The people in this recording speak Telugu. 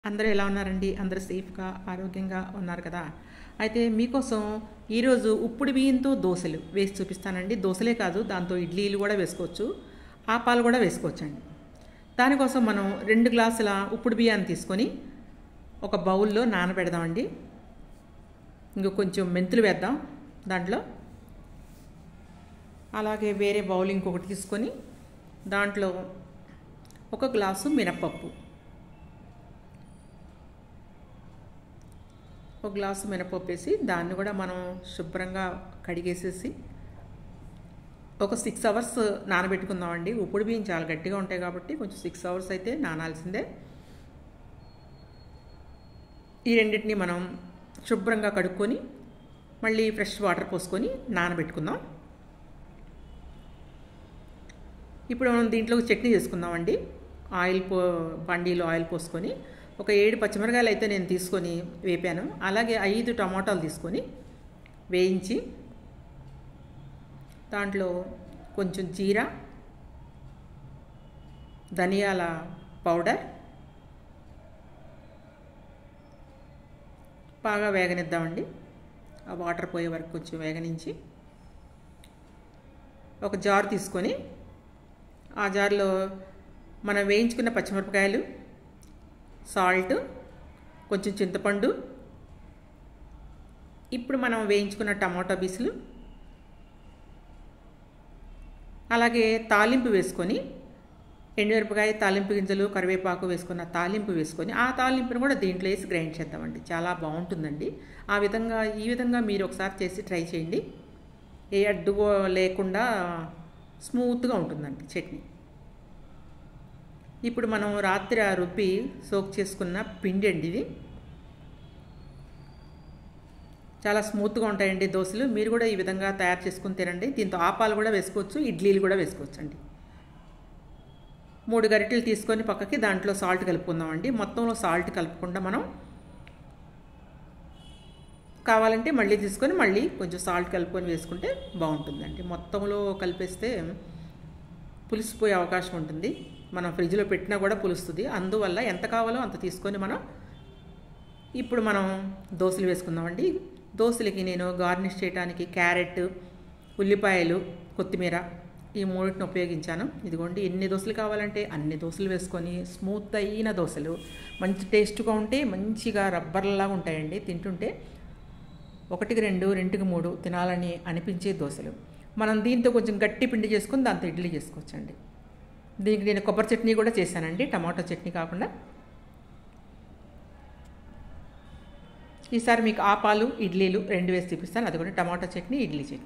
అందరూ ఎలా ఉన్నారండి అందరూ సేఫ్గా ఆరోగ్యంగా ఉన్నారు కదా అయితే మీకోసం ఈరోజు ఉప్పుడు బియ్యంతో దోశలు వేసి చూపిస్తానండి దోశలే కాదు దాంతో ఇడ్లీలు కూడా వేసుకోవచ్చు ఆపాలు కూడా వేసుకోవచ్చండి దానికోసం మనం రెండు గ్లాసుల ఉప్పుడు బియ్యాన్ని తీసుకొని ఒక బౌల్లో నానబెడదామండి ఇంక కొంచెం మెంతులు వేద్దాం దాంట్లో అలాగే వేరే బౌల్ ఇంకొకటి తీసుకొని దాంట్లో ఒక గ్లాసు మినప్పప్పు ఒక గ్లాసు మినపప్పు వేసి దాన్ని కూడా మనం శుభ్రంగా కడిగేసేసి ఒక సిక్స్ అవర్స్ నానబెట్టుకుందామండి ఉప్పుడు బియ్యం చాలా గట్టిగా ఉంటాయి కాబట్టి కొంచెం సిక్స్ అవర్స్ అయితే నానాల్సిందే ఈ రెండింటిని మనం శుభ్రంగా కడుక్కొని మళ్ళీ ఫ్రెష్ వాటర్ పోసుకొని నానబెట్టుకుందాం ఇప్పుడు మనం దీంట్లో చట్నీ చేసుకుందామండి ఆయిల్ పో బండీలో ఆయిల్ పోసుకొని ఒక ఏడు పచ్చిమిరకాయలు అయితే నేను తీసుకొని వేపాను అలాగే ఐదు టమాటాలు తీసుకొని వేయించి దాంట్లో కొంచెం జీరా ధనియాల పౌడర్ బాగా వేగనిద్దామండి ఆ వాటర్ పోయే వరకు కొంచెం వేగనించి ఒక జార్ తీసుకొని ఆ జార్లో మనం వేయించుకున్న పచ్చిమిరపకాయలు సాల్ట్ కొంచెం చింతపండు ఇప్పుడు మనం వేయించుకున్న టమాటో పీసులు అలాగే తాలింపు వేసుకొని ఎండుమిరపకాయ తాలింపు గింజలు కరివేపాకు వేసుకున్న తాలింపు వేసుకొని ఆ తాలింపును కూడా దీంట్లో వేసి గ్రైండ్ చేద్దామండి చాలా బాగుంటుందండి ఆ విధంగా ఈ విధంగా మీరు ఒకసారి చేసి ట్రై చేయండి ఏ అడ్డు లేకుండా స్మూత్గా ఉంటుందండి చట్నీ ఇప్పుడు మనం రాత్రి ఆ రుబ్బి సోక్ చేసుకున్న పిండి అండి ఇది చాలా స్మూత్గా ఉంటాయండి దోశలు మీరు కూడా ఈ విధంగా తయారు చేసుకుని తినండి దీంతో ఆపాలు కూడా వేసుకోవచ్చు ఇడ్లీలు కూడా వేసుకోవచ్చు అండి మూడు గరిటెలు తీసుకొని పక్కకి దాంట్లో సాల్ట్ కలుపుకుందామండి మొత్తంలో సాల్ట్ కలుపుకుండా మనం కావాలంటే మళ్ళీ తీసుకొని మళ్ళీ కొంచెం సాల్ట్ కలుపుకొని వేసుకుంటే బాగుంటుందండి మొత్తంలో కలిపేస్తే పులిసిపోయే అవకాశం ఉంటుంది మనం ఫ్రిడ్జ్లో పెట్టినా కూడా పులుస్తుంది అందువల్ల ఎంత కావాలో అంత తీసుకొని మనం ఇప్పుడు మనం దోశలు వేసుకుందామండి దోశలకి నేను గార్నిష్ చేయడానికి క్యారెట్ ఉల్లిపాయలు కొత్తిమీర ఈ మూడింటిని ఉపయోగించాను ఇదిగోండి ఎన్ని దోశలు కావాలంటే అన్ని దోశలు వేసుకొని స్మూత్ అయిన దోశలు మంచి టేస్ట్గా ఉంటే మంచిగా రబ్బర్లాగా ఉంటాయండి తింటుంటే ఒకటికి రెండు రెండుకి మూడు తినాలని అనిపించే దోశలు మనం దీంతో కొంచెం గట్టి పిండి చేసుకొని దాంతో ఇడ్లీ చేసుకోవచ్చండి దీనికి నేను కొబ్బరి చట్నీ కూడా చేశానండి టమాటో చట్నీ కాకుండా ఈసారి మీకు ఆపాలు ఇడ్లీలు రెండు వేసి చూపిస్తాను అది కూడా టమాటో చట్నీ ఇడ్లీ చట్నీ